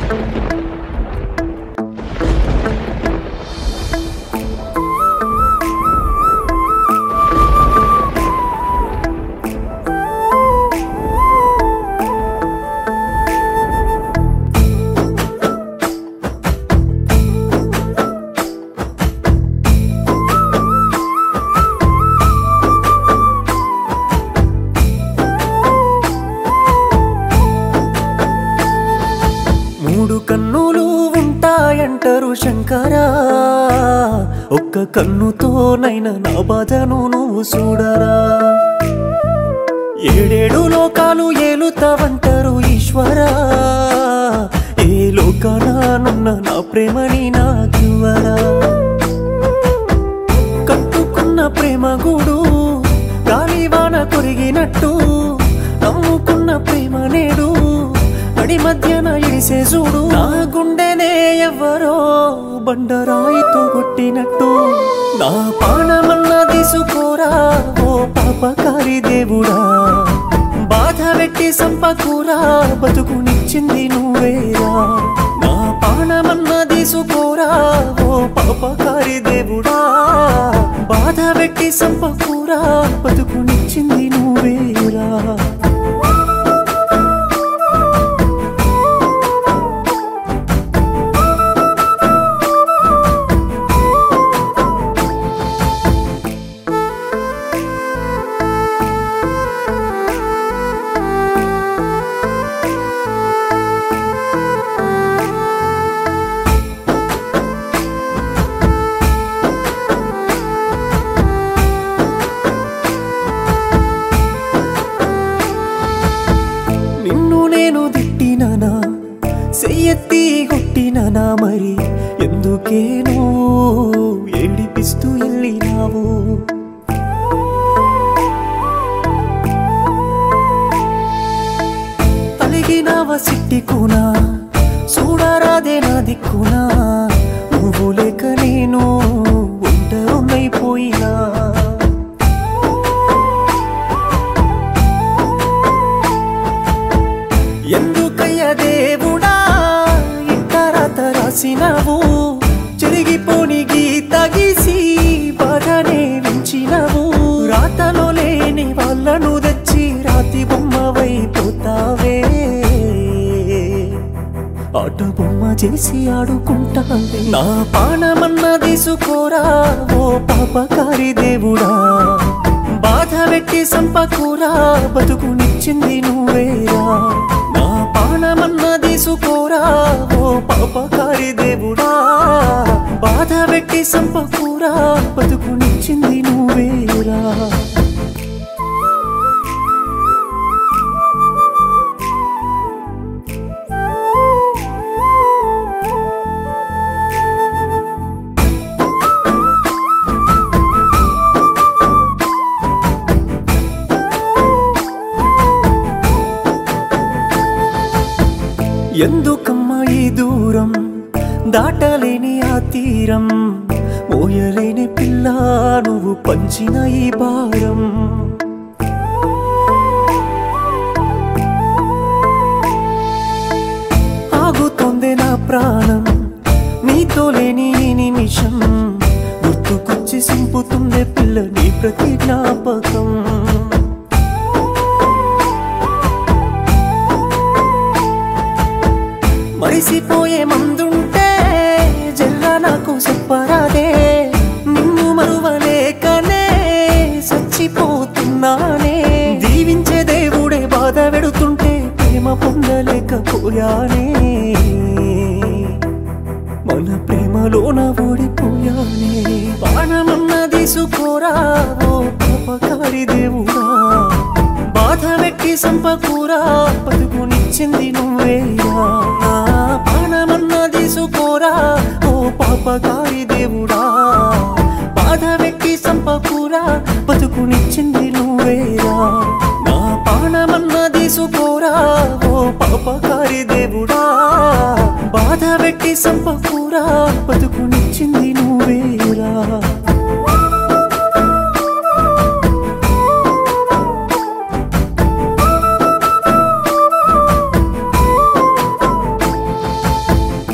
మూడు కన్నులు ఉంటాయంటారు శంకరా ఒక్క కన్నుతోనైనా నా బాధను నువ్వు చూడరా ఏడేడు లోకాలు ఏలుతావంటారు ఈశ్వరా ఏ లోకానున్న నా ప్రేమని నాకివ్వరా కట్టుకున్న ప్రేమ గూడు గాలివాన కొరిగినట్టు నమ్ముకున్న ప్రేమ నేడు నడి మధ్యన ఇడిసే చూడు నా గుండెనే ఎవ్వరో బండరాయితో కొట్టినట్టు నా పానమన్న తీసుకోరా ఓ పాపకారి దేవుడా బాధ పెట్టి సంపకూరా బతుకునిచ్చింది నువ్వేరా నా పానమన్న తీసుకోరా ఓ పాపకారి దేవుడా బాధ పెట్టి సంపకూరా బతుకునిచ్చింది నువ్వేరా నిన్ను నేను తిట్టిననా చెయ్యెత్తి కొట్టిననా మరి ఎందుకే నువ్వు ఏడిపిస్తూ వెళ్ళినావు అలిగినావ సిట్టికునా చూడరాదే నా దిక్కునా నువ్వు లేక నేను ఒంటరినైపోయినా ఎందుకయ్య దేవుడా ఇంత రాత రాసినావు చెరిగిపోని గీత గీసి బాగానే వించినావు రాతలో లేని వాళ్ళను తెచ్చి రాతి బొమ్మవైపోతావే ఆట బొమ్మ చేసి ఆడుకుంటావే నా పానమన్న తీసుకోరా ఓ పాపకారి దేవుడా బాధ పెట్టి సంపకూరా బతుకునిచ్చింది నువ్వేరా నా పానమన్న తీసుకోరా ఓ పాపకారి దేవుడా బాధ పెట్టి సంపకూరా బతుకునిచ్చింది నువ్వేరా ఎందుకమ్మా ఈ దూరం దాటలేని ఆ తీరం మోయలేని పిల్ల నువ్వు పంచిన ఈ భారం ఆగుతోంది నా ప్రాణం నీతో లేని ఈ నిమిషం గుర్తుకొచ్చి సింపుతుంది పిల్ల నీ ప్రతి జ్ఞాపకం మరిసిపోయే మందుంటే జల్ల నాకు చెప్పరాదే నిన్ను మరువలేకనే చచ్చిపోతున్నానే దీవించే దేవుడే బాధ పెడుతుంటే ప్రేమ పొందలేకపోయానే మన ప్రేమలోన ఓడిపోయానే బాణమన్న తీసుకోరా ఓ పాపకారి దేవుడా బాధ పెట్టి సంపకూరా బతుకునిచ్చింది నువ్వేరా నా ప్రాణమన్న తీసుకోరా ఓ పాపకారి దేవుడా బాధ పెట్టి సంపకూరా బతుకునిచ్చింది నువ్వేరా నా ప్రాణమన్న తీసుకోరా ఓ పాపకారి దేవుడా బాధ పెట్టి సంపకూరా బతుకునిచ్చింది నువ్వేరా